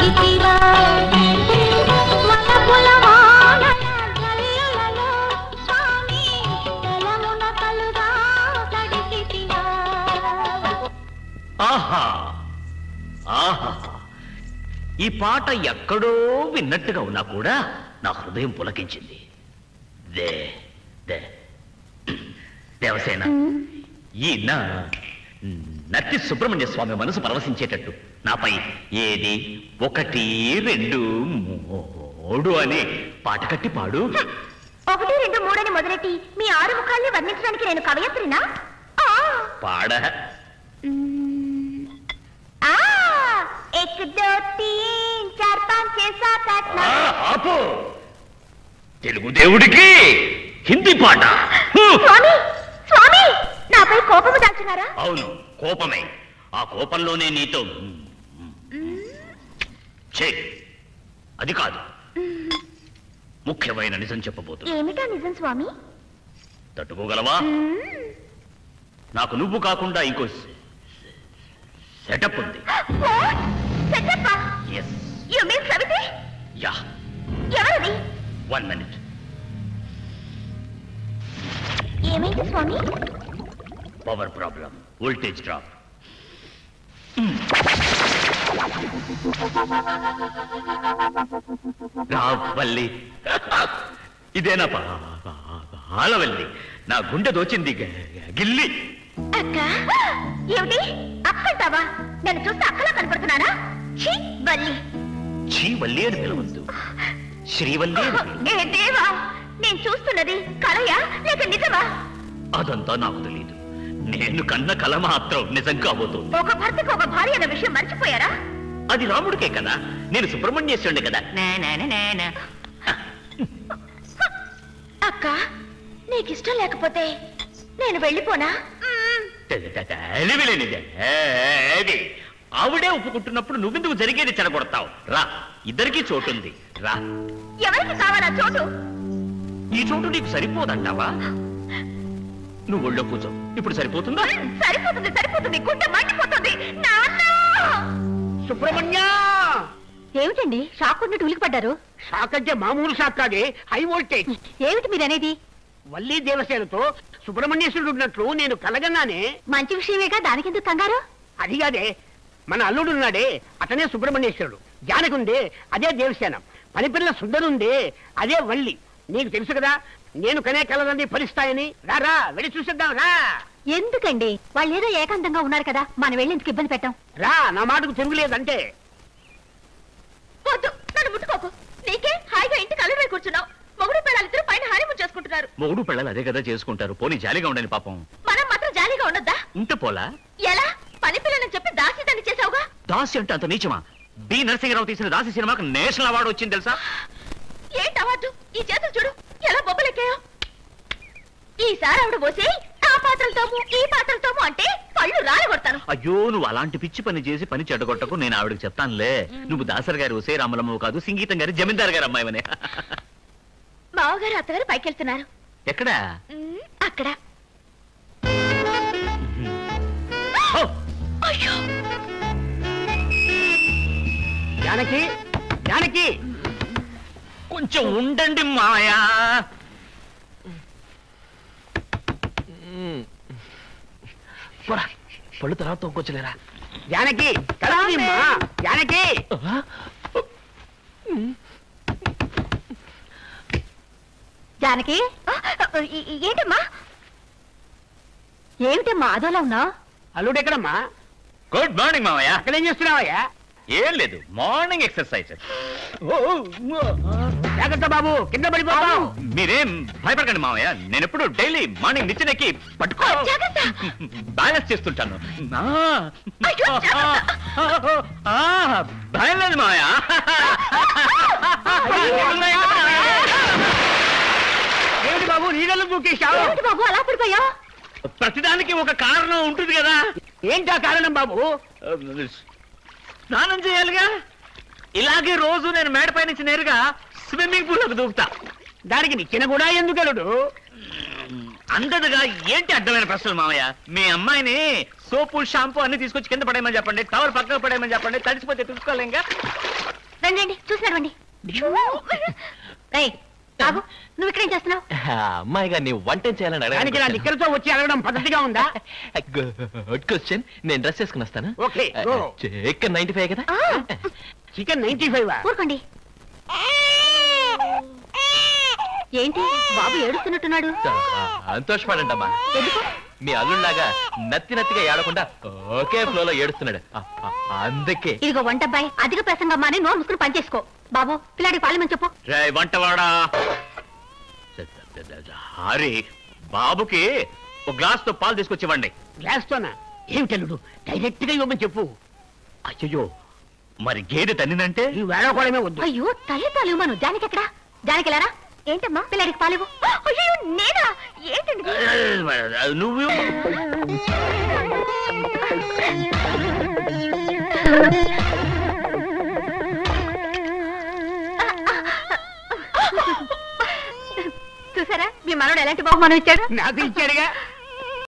తడిపితివా వలపుల వానల జల్లులలో స్వామి తలమున కలుగా తడిపితివా ఆహా ఆహా ఈ పాట ఎక్కడో విన్నట్టుగా ఉన్నా కూడా నా హృదయం పులకించింది దే దే దేవసేన ఈ నా నత్తి సుబ్రహ్మణ్య స్వామి మనసు పరవశించేటట్టు నాపై ఏది ఒకటి రెండు మూడు అని పాట కట్టి పాడు ఒకటి రెండు మూడని మొదలెట్టి మీ ఆరు ముఖాల్ని వర్ణించడానికి నేను కవయత్రినా ఆ! పాడ మ్మ్. ఆ! ఎక్ దో తీన్ చార్ పాంచ్ ఛే సాత్ ఆఠ్ ఆ, నౌ. ఆపు తెలుగు దేవుడికి హిందీ పాట హ్మ్. స్వామి స్వామి నాపై కోపము దాల్చున్నారా అవును కోపమే ఆ కోపంలోనే నీతో ఛే అది కాదు ముఖ్యమైన నిజం చెప్పబోతున్నా ఏమిటా నిజం స్వామి తట్టుకోగలవా మ్మ్. నాకు నువ్వు కాకుండా ఇంకో సెటప్ ఉంది What? సెటప్పా? ఎస్ You mean సవితి? యా ఎవరిది వన్ మినిట్ ఏమైంది స్వామి పవర్ ప్రాబ్లం వోల్టేజ్ డ్రాప్ రావల్లి ఇదేనా పాలవల్లి నా గుండె దోచింది గ- గిల్లి అక్క ఏమిటి అక్కంటావా నన్ను చూస్తే అక్కలా కనపడుతున్నానా ఛీ బల్లి చీ వల్లి అని పిలవద్దు శ్రీవల్లి అని పిలువు. ఏ దేవా నేను చూస్తున్నది కలయా లేక నిజమా అదంతా నాకు తెలియదు నేను కన్న కల మాత్రం నిజం కాబోతోంది ఒక భర్తకు ఒక భార్య అన్న విషయం మర్చిపోయారా అది రాముడికే కదా నేను సుబ్రహ్మణ్యేశ్వరుడే కదా నా, నా, నా, నా, నా. అక్క నీకిష్టం లేకపోతే నేను వెళ్ళిపోనా మ్మ్. తెలివిలేనిదే ఏది ఆవిడే ఒప్పుకుంటున్నప్పుడు నువ్వెందుకు జరిగేది చెడగొడతావు రా ఇద్దరికీ చోటుంది రా ఎవరికి కావాలా చోటు ఈ చోటు నీకు సరిపోదంటావా నువ్వు ఒళ్ళో కూర్చో ఇప్పుడు సరిపోతుందా మ్మ్, సరిపోతుంది సరిపోతుంది గుండె మండిపోతుంది నాన్న సుబ్రహ్మణ్య ఏమిటండి షాక్ ఉన్నట్టు ఉలికిపడ్డారు షాక్ అంటే మామూలు షాక్ కాదే హై వోల్టేజ్ ఏమిటి మీరు అనేది వల్లి దేవసేనతో సుబ్రహ్మణ్యేశ్వరుడు ఉన్నట్లు నేను కలగన్నానే మంచి విషయమేగా దానికెందుకు కంగారు అది కాదే మన అల్లుడు ఉన్నాడే అతనే సుబ్రహ్మణ్యేశ్వరుడు జానకుందే అదే దేవసేన పనిపిల్ల సుందరుందే అదే వల్లి నీకు తెలుసు కదా నేను కనే కలలన్నీ ఫలిస్తాయని రారా వెళ్ళి చూసేద్దాం రా ఎందుకండి వాళ్ళు ఏదో ఏకాంతంగా ఉన్నారు కదా మనం వెళ్ళి ఎందుకు ఇబ్బంది పెట్టాం రా నా మాటకు తిరుగులేదంటే వద్దు నన్ను ముట్టుకోకు నీకే హాయిగా ఇంటికి అల్లుడై కూర్చున్నావు మొగుడు పిల్లలిద్దరూ పైన హానిమూన్ చేసుకుంటున్నారు మొగుడు పిల్లలు అదే కదా చేసుకుంటారు పోనీ జాలిగా ఉండని పాపం మనం మాత్రం జాలీగా ఉండొద్దా ఉంటే పోలా ఎలా పని పిల్లని చెప్పి దాసి చేసావుగా దాసి అంటే అంత నీచమా బి నరసింహరావు తీసిన దాసి సినిమాకు నేషనల్ అవార్డు వచ్చింది తెలుసా ఏంటి అవార్డు ఈ చేతులు చూడు ఎలా బొబ్బలెక్కాయో ఈసారి ఆవిడ పోసి ఆ పాత్రలతోము ఈ పాత్రలతోము అంటే పళ్ళు రాలగొడతాను అయ్యో నువ్వు అలాంటి పిచ్చి పని చేసి పని చెడగొట్టకు నేను ఆవిడకి చెప్తానులే నువ్వు దాసర్ గారి ఉసే రామలమ్మ కాదు సంగీతం గారి జమీందార్ గారి అమ్మాయివనే మావగారు అత్తగారు పైకెళ్తున్నారు ఎక్కడా ఉమ్, అక్కడ ఓ! అయ్యో జానకి జానకి కొంచెం ఉండండి మాయా పోరా, పళ్ళు తర్వాత తోకొచ్చలేరా జానకి కలవమ్మా జానకి జానకి ఆ, ఈ- ఈ- ఏంటమ్మా ఏమిటమ్మా అదోలా ఉన్నావు అల్లుడు ఎక్కడమ్మా గుడ్ మార్నింగ్ మామయ్య అక్కడేం చేస్తున్నావయ్యా ఏం లేదు మార్నింగ్ ఎక్సర్సైజ్ జాగ్రత్త బాబు కింద పడిపోతావు మీరేం భయపడకండి మామయ్య నేను ఎప్పుడు డైలీ మార్నింగ్ నిచ్చెనెక్కి పట్టుకో ఆ, జాగ్రత్త. బ్యాలెన్స్ చేస్తుంటాను ఆ. అయ్యో, జాగ్రత్త. ఆ, భయం లేదు మామయ్య ఏమిటి బాబు నీళ్ళలో దూకేశావు ఏమిటి బాబు అలా పడిపోయావు ప్రతిదానికి ఒక కారణం ఉంటుంది కదా ఏంటా కారణం బాబు స్నానం చేయాలిగా ఇలాగే రోజు నేను మేడపై నుంచి నేరుగా స్విమ్మింగ్ పూల్ లోకి దూకుతా దానికి నిచ్చెన కూడా ఎందుకు అల్లుడు అందదుగా ఏంటి అడ్డమైన ప్రశ్నలు మామయ్య మీ అమ్మాయిని సోపు షాంపూ అన్ని తీసుకొచ్చి కింద పడేయమని చెప్పండి టవల్ పక్కకు పడేయమని చెప్పండి తడిసిపోతే చూసుకోలేంగా రండి రండి చూసి నడవండి రేయ్ బాబు నువ్వు ఇక్కడేం చేస్తున్నావు అమ్మాయిగా నీ వంట ఏం చేయాలని దానికి నా అడగడానికి లిక్కర్తో వచ్చి అడగడం పద్ధతిగా ఉందా గుడ్ క్వశ్చన్ నేను డ్రెస్ వేసుకుని వస్తాను Okay, go. Chicken ninety five కదా ఆ, చికెన్ నైన్టీ ఫైవ్ ఊరుకోండి ఏంటి బాబు ఏడుస్తున్నట్టున్నాడు సంతోషపడండి అమ్మా ఎందుకు మీ అల్లుళ్ళలాగా నత్తి నత్తిగా ఏడకుండా ఒకే ఫ్లో లో ఏడుస్తున్నాడు ఆ, ఆ, అందుకే ఇదిగో వంటబ్బాయి అధిక ప్రసంగం మాని నోరు ముసుకుని పనిచేసుకో బాబు పిల్లాడికి పాలమని చెప్పు రే వంటవాడా హరి బాబుకి ఒక గ్లాస్ తో పాలు తీసుకొచ్చివ్వండి గ్లాస్ తోనా ఏమిటల్లుడు డైరెక్ట్ గా ఇవ్వమని చెప్పు అయ్యో మరి గేదె తన్నినంటే ఈ వేళకోవడమే వద్దు అయ్యో తల్లి పాలు ఇవ్వను జానికి ఎక్కడా జానికి వెళ్ళారా ఏంటమ్మా పిల్లాడికి పాలు అయ్యో నేనా ఏంటండి ఇది? నువ్వు చూసారా మీ మనోడు ఎలాంటి బహుమానం ఇచ్చాడు నాకు ఇచ్చాడుగా